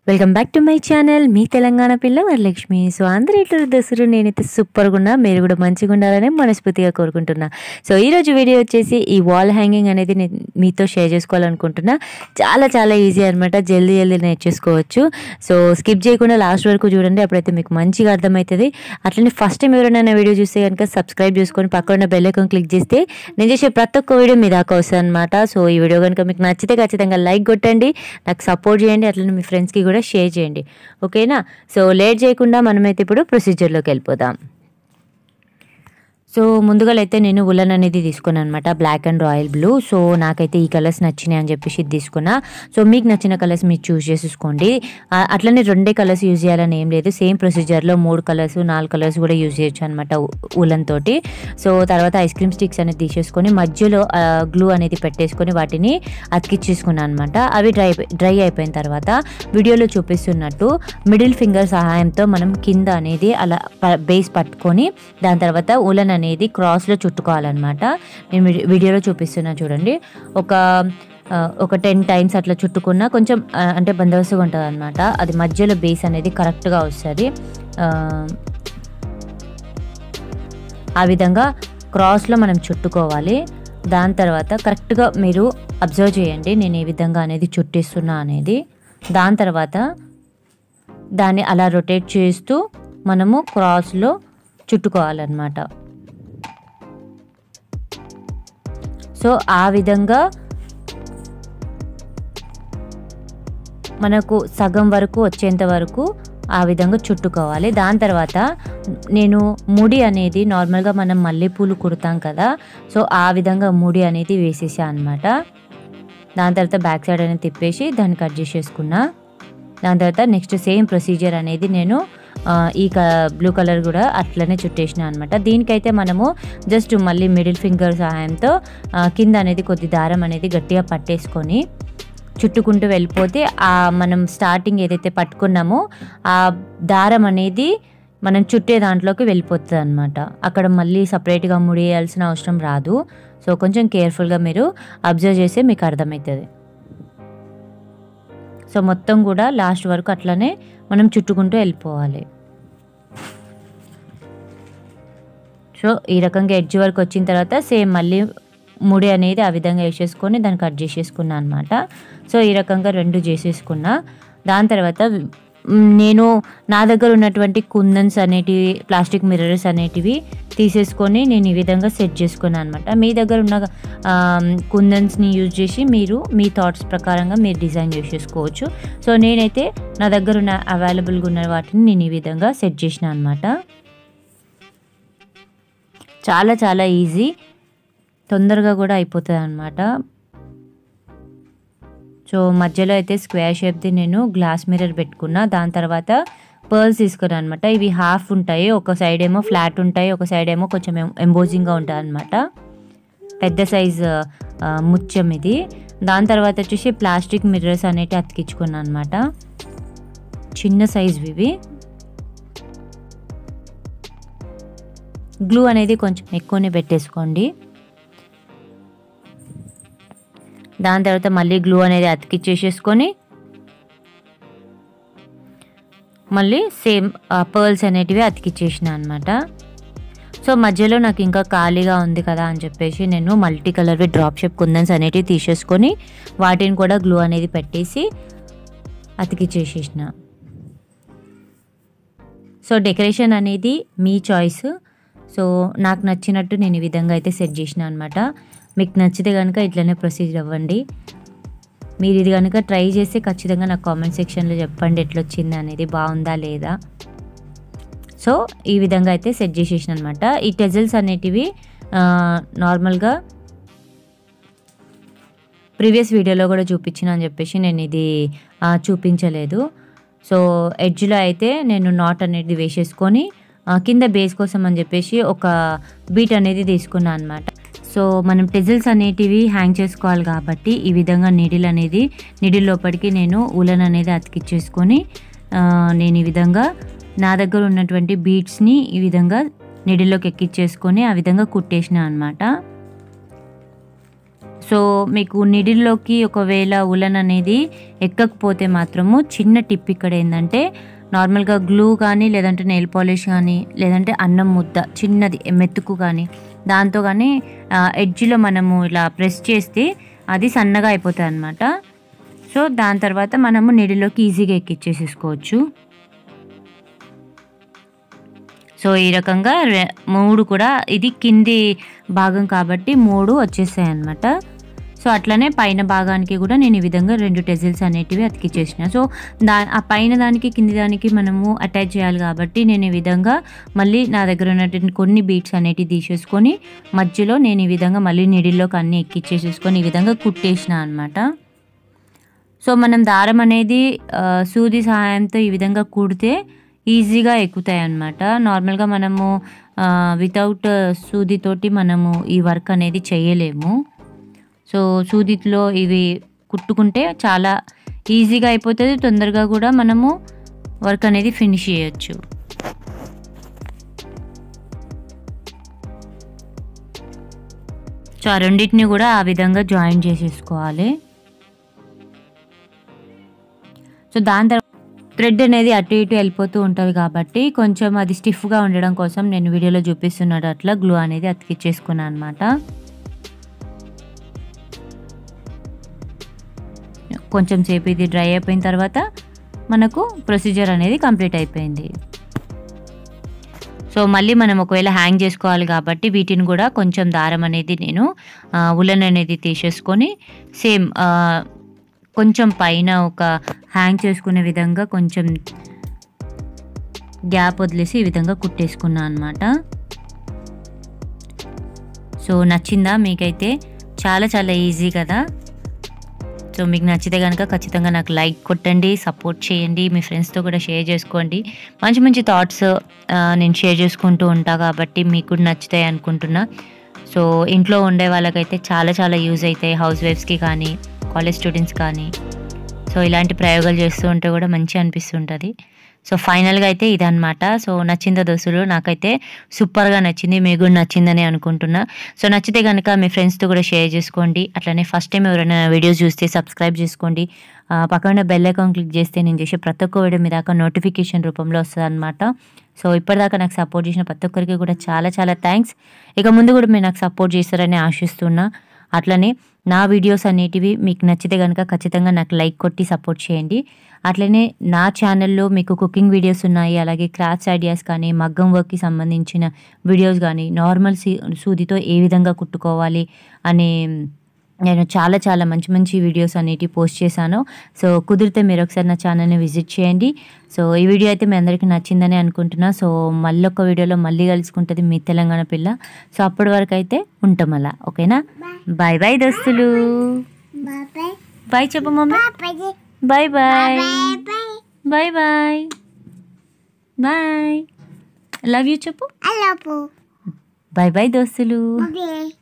Welcome back to my channel మీ తెలంగాణ పిల్ల Varalakshmi so అందరూ ఇట్లా దసరు నేనైతే సూపర్గా ఉన్నా మీరు కూడా మంచిగా ఉండాలని మనస్ఫూర్తిగా కోరుకుంటున్నా సో ఈరోజు వీడియో వచ్చేసి ఈ వాల్ హ్యాంగింగ్ అనేది నేను మీతో షేర్ చేసుకోవాలనుకుంటున్నా చాలా చాలా ఈజీ అనమాట జల్దీ జల్దీ నేర్చేసుకోవచ్చు సో స్కిప్ చేయకుండా లాస్ట్ వరకు చూడండి అప్పుడైతే మీకు మంచిగా అర్థమవుతుంది అట్లనే ఫస్ట్ టైం ఎవరైనా నా వీడియో చూస్తే కనుక సబ్స్క్రైబ్ చేసుకొని పక్కన ఉన్న బెల్ ఐకాన్ క్లిక్ చేస్తే నేను చేసే ప్రతి ఒక్క వీడియో మీ దాకా వస్తుంది అనమాట సో ఈ వీడియో కనుక మీకు నచ్చితే ఖచ్చితంగా లైక్ కొట్టండి నాకు సపోర్ట్ చేయండి అట్లనే మీ ఫ్రెండ్స్కి కూడా షేర్ చేయండి ఓకేనా సో లేట్ చేయకుండా మనమైతే ఇప్పుడు ప్రొసీజర్లోకి వెళ్ళిపోదాం సో ముందుగా అయితే నేను ఉలన్ అనేది తీసుకున్నాను అనమాట black and royal blue so నాకైతే ఈ కలర్స్ నచ్చినాయి అని చెప్పేసి ఇది తీసుకున్నా సో మీకు నచ్చిన కలర్స్ మీరు చూస్ చేసేసుకోండి ఆ, అట్లనే రెండే కలర్స్ యూజ్ చేయాలని ఏం లేదు సేమ్ ప్రొసీజర్లో మూడు కలర్స్ నాలుగు కలర్స్ కూడా యూజ్ చేయొచ్చు అనమాట ఉలన్ తోటి సో తర్వాత ఐస్ క్రీమ్ స్టిక్స్ అనేది తీసేసుకొని మధ్యలో గ్లూ అనేది పెట్టేసుకొని వాటిని అతికిచ్చేసుకున్నాను అనమాట అవి డ్రై డ్రై అయిపోయిన తర్వాత వీడియోలో చూపిస్తున్నట్టు మిడిల్ ఫింగర్ సహాయంతో మనం కింద అనేది అలా బేస్ పట్టుకొని దాని తర్వాత ఉలన్ అనేది క్రాస్లో చుట్టుకోవాలన్నమాట నేను వీడి- వీడియోలో చూపిస్తున్నా చూడండి ఒక ఆ, ఒక టెన్ టైమ్స్ అట్లా చుట్టుకున్నా కొంచెం ఆ, అంటే బందోబస్తుగా ఉంటుంది అనమాట అది మధ్యలో బేస్ అనేది కరెక్ట్గా వస్తుంది ఆ, ఆ విధంగా క్రాస్లో మనం చుట్టుకోవాలి దాని తర్వాత కరెక్ట్గా మీరు అబ్జర్వ్ చేయండి నేను ఏ విధంగా అనేది చుట్టిస్తున్నా అనేది దాని తర్వాత దాన్ని అలా రొటేట్ చేస్తూ మనము క్రాస్లో చుట్టుకోవాలన్నమాట సో ఆ విధంగా మనకు సగం వరకు వచ్చేంత వరకు ఆ విధంగా చుట్టుకోవాలి దాని తర్వాత నేను ముడి అనేది నార్మల్గా మనం మల్లెపూలు కుడతాం కదా సో ఆ విధంగా ముడి అనేది వేసేసా అనమాట దాని తర్వాత బ్యాక్ సైడ్ అనేది తిప్పేసి దాన్ని కట్ చేసేసుకున్నా దాని తర్వాత నెక్స్ట్ సేమ్ ప్రొసీజర్ అనేది నేను ఆ, ఈ క బ్లూ కలర్ కూడా అట్లనే చుట్టేసిన అనమాట దీనికైతే మనము జస్ట్ మళ్ళీ మిడిల్ ఫింగర్ సహాయంతో ఆ, కింద అనేది కొద్ది దారం అనేది గట్టిగా పట్టేసుకొని చుట్టుకుంటూ వెళ్ళిపోతే ఆ మనం స్టార్టింగ్ ఏదైతే పట్టుకున్నామో ఆ దారం అనేది మనం చుట్టే దాంట్లోకి వెళ్ళిపోతుంది అనమాట అక్కడ మళ్ళీ సపరేట్గా ముడియాల్సిన అవసరం రాదు సో కొంచెం కేర్ఫుల్గా మీరు అబ్జర్వ్ చేస్తే మీకు అర్థమవుతుంది సో మొత్తం కూడా లాస్ట్ వరకు అట్లనే మనం చుట్టుకుంటూ వెళ్ళిపోవాలి సో ఈ రకంగా ఎడ్జ్ వరకు వచ్చిన తర్వాత సేమ్ మళ్ళీ ముడి అనేది ఆ విధంగా వేసేసుకొని దాన్ని కట్ చేసేసుకున్నా అనమాట సో ఈ రకంగా రెండు చేసేసుకున్నా దాని తర్వాత మ్, నేను నా దగ్గర ఉన్నటువంటి కుందన్స్ అనేటివి ప్లాస్టిక్ మిర్రర్స్ అనేటివి తీసేసుకొని నేను ఈ విధంగా సెట్ చేసుకున్నాను అనమాట మీ దగ్గర ఉన్న కుందన్స్ని యూజ్ చేసి మీరు మీ థాట్స్ ప్రకారంగా మీరు డిజైన్ చేసేసుకోవచ్చు సో నేనైతే నా దగ్గర ఉన్న అవైలబుల్గా ఉన్న వాటిని నేను ఈ విధంగా సెట్ చేసిన అనమాట చాలా చాలా ఈజీ తొందరగా కూడా అయిపోతుంది అనమాట సో మధ్యలో అయితే స్క్వేర్ షేప్ది నేను గ్లాస్ మిర్రర్ పెట్టుకున్నా దాని తర్వాత పర్ల్స్ తీసుకున్నాను అనమాట ఇవి హాఫ్ ఉంటాయి ఒక సైడ్ ఏమో ఫ్లాట్ ఉంటాయి ఒక సైడ్ ఏమో కొంచెం ఎంబోజింగ్గా ఉంటుంది అనమాట పెద్ద సైజ్ ముత్యం ఇది దాని తర్వాత వచ్చేసి ప్లాస్టిక్ మిర్రర్స్ అనేవి అతికించుకున్నాను అనమాట చిన్న సైజ్ ఇవి గ్లూ అనేది కొంచెం ఎక్కువనే పెట్టేసుకోండి దాని తర్వాత మళ్ళీ గ్లూ అనేది అతికిచ్చేసేసుకొని మళ్ళీ సేమ్ పర్ల్స్ అనేటివి అతికిచ్చేసిన అనమాట సో మధ్యలో నాకు ఇంకా ఖాళీగా ఉంది కదా అని చెప్పేసి నేను మల్టీ కలర్వి డ్రాప్ షేప్ కుందన్స్ అనేటివి తీసేసుకొని వాటిని కూడా గ్లూ అనేది పెట్టేసి అతికిచ్చేసేసిన సో డెకరేషన్ అనేది మీ చాయిస్ సో నాకు నచ్చినట్టు నేను ఈ విధంగా అయితే సెట్ చేసిన అనమాట మీకు నచ్చితే కనుక ఇట్లనే ప్రొసీడ్ అవ్వండి మీరు ఇది కనుక ట్రై చేస్తే ఖచ్చితంగా నాకు కామెంట్ సెక్షన్లో చెప్పండి ఎట్లా వచ్చింది అనేది బాగుందా లేదా సో ఈ విధంగా అయితే సెట్ చేసేసిన అనమాట ఈ టెజల్స్ అనేటివి ఆ, నార్మల్గా ప్రీవియస్ వీడియోలో కూడా చూపించిన అని చెప్పేసి నేను ఇది ఆ, చూపించలేదు సో ఎడ్జ్లో అయితే నేను నాట్ అనేది వేసేసుకొని ఆ, కింద బేస్ కోసం అని చెప్పేసి ఒక బీట్ అనేది తీసుకున్నాను అనమాట సో మనం టెజిల్స్ అనేటివి హ్యాంగ్ చేసుకోవాలి కాబట్టి ఈ విధంగా నీడిల్ అనేది నీడిల్ లోపలికి నేను ఉలన్ అనేది అతికిచ్చేసుకొని ఆ, నేను ఈ విధంగా నా దగ్గర ఉన్నటువంటి బీట్స్ని ఈ విధంగా నీడిల్లోకి ఎక్కిచ్చేసుకొని ఆ విధంగా కుట్టేసిన అనమాట సో మీకు నిడిల్లోకి ఒకవేళ ఉలన్ అనేది ఎక్కకపోతే మాత్రము చిన్న టిప్ ఇక్కడ ఏంటంటే నార్మల్గా గ్లూ కానీ లేదంటే నెయిల్ పాలిష్ కానీ లేదంటే అన్నం ముద్ద చిన్నది మెతుకు కానీ దాంతో కానీ ఎడ్జ్లో మనము ఇలా ప్రెస్ చేస్తే అది సన్నగా అయిపోతుంది అనమాట సో దాని తర్వాత మనము నిడిలోకి ఈజీగా ఎక్కిచ్చేసేసుకోవచ్చు సో ఈ రకంగా రె- మూడు కూడా ఇది కింది భాగం కాబట్టి మూడు వచ్చేసాయి అనమాట సో అట్లనే పైన భాగానికి కూడా నేను ఈ విధంగా రెండు టెజిల్స్ అనేటివి అతికిచ్చేసిన సో దా ఆ పైన దానికి కింది దానికి మనము అటాచ్ చేయాలి కాబట్టి నేను ఈ విధంగా మళ్ళీ నా దగ్గర ఉన్నటువంటి కొన్ని బీట్స్ అనేటివి తీసేసుకొని మధ్యలో నేను ఈ విధంగా మళ్ళీ నీడిల్లోకి అన్ని ఎక్కిచ్చేసేసుకొని ఈ విధంగా కుట్టేసిన అనమాట సో మనం దారం అనేది ఆ, సూది సహాయంతో ఈ విధంగా కుడితే ఈజీగా ఎక్కుతాయి అన్నమాట నార్మల్గా మనము వితౌట్ సూదితోటి మనము ఈ వర్క్ అనేది చేయలేము సో సూదిలో ఇవి కుట్టుకుంటే చాలా ఈజీగా అయిపోతుంది తొందరగా కూడా మనము వర్క్ అనేది ఫినిష్ చేయొచ్చు సో ఆ రెండింటిని కూడా ఆ విధంగా జాయిన్ చేసేసుకోవాలి సో దాని తర్వాత థ్రెడ్ అనేది అటు ఇటు వెళ్ళిపోతూ ఉంటుంది కాబట్టి కొంచెం అది స్టిఫ్గా ఉండడం కోసం నేను వీడియోలో చూపిస్తున్నాడు అట్లా గ్లూ అనేది అతికిచ్చేసుకున్నాను అనమాట కొంచెం సేపు ఇది డ్రై అయిపోయిన తర్వాత మనకు ప్రొసీజర్ అనేది కంప్లీట్ అయిపోయింది సో మళ్ళీ మనం ఒకవేళ హ్యాంగ్ చేసుకోవాలి కాబట్టి వీటిని కూడా కొంచెం దారం అనేది నేను ఉలన్ అనేది తీసేసుకొని సేమ్ కొంచెం పైన ఒక హ్యాంగ్ చేసుకునే విధంగా కొంచెం గ్యాప్ వదిలేసి ఈ విధంగా కుట్టేసుకున్నాను అనమాట సో నచ్చిందా మీకైతే చాలా చాలా ఈజీ కదా సో మీకు నచ్చితే కనుక ఖచ్చితంగా నాకు లైక్ కొట్టండి సపోర్ట్ చేయండి మీ ఫ్రెండ్స్తో కూడా షేర్ చేసుకోండి మంచి మంచి థాట్స్ నేను షేర్ చేసుకుంటూ ఉంటా కాబట్టి మీకు కూడా నచ్చుతాయి అనుకుంటున్నా సో ఇంట్లో ఉండే వాళ్ళకైతే చాలా చాలా యూజ్ అవుతాయి హౌస్ వైఫ్స్కి కానీ కాలేజ్ స్టూడెంట్స్ కానీ సో ఇలాంటి ప్రయోగాలు చేస్తూ ఉంటే కూడా మంచి అనిపిస్తుంటుంది సో ఫైనల్గా అయితే ఇదనమాట సో నచ్చిందా దోస్తులు నాకైతే సూపర్గా నచ్చింది మీకు కూడా నచ్చిందని అనుకుంటున్నా సో నచ్చితే కనుక మీ ఫ్రెండ్స్తో కూడా షేర్ చేసుకోండి అట్లనే ఫస్ట్ టైం ఎవరైనా వీడియోస్ చూస్తే సబ్స్క్రైబ్ చేసుకోండి ఆ, పక్కన బెల్ ఐకాన్ క్లిక్ చేస్తే నేను చేసే ప్రతి ఒక్క వీడియో మీ దాకా నోటిఫికేషన్ రూపంలో వస్తుంది అనమాట సో ఇప్పటిదాకా నాకు సపోర్ట్ చేసిన ప్రతి ఒక్కరికి కూడా చాలా చాలా థ్యాంక్స్ ఇక ముందు కూడా మీరు నాకు సపోర్ట్ చేస్తారని ఆశిస్తున్నా అట్లనే నా వీడియోస్ అనేటివి మీకు నచ్చితే కనుక ఖచ్చితంగా నాకు లైక్ కొట్టి సపోర్ట్ చేయండి అట్లనే నా ఛానల్లో మీకు కుకింగ్ వీడియోస్ ఉన్నాయి అలాగే క్రాఫ్ట్స్ ఐడియాస్ కానీ మగ్గం వర్క్కి సంబంధించిన వీడియోస్ కానీ నార్మల్ సీ సూదితో ఏ విధంగా కుట్టుకోవాలి అనే నేను చాలా చాలా మంచి మంచి వీడియోస్ అనేటివి పోస్ట్ చేశాను సో కుదిరితే మీరు ఒకసారి నా ఛానల్ని విజిట్ చేయండి సో ఈ వీడియో అయితే మీ అందరికీ నచ్చిందని అనుకుంటున్నా సో మళ్ళీ ఒక వీడియోలో మళ్ళీ కలుసుకుంటుంది మీ తెలంగాణ పిల్ల సో అప్పటి వరకు అయితే ఉంటాం అలా ఓకేనా బాయ్ బాయ్ దోస్తులు Bye బాయ్ చెప్పు mummy bye. Bye bye Bye bye. Bye bye bye love you చెప్పు I love you. Bye bye దోస్తులు Okay.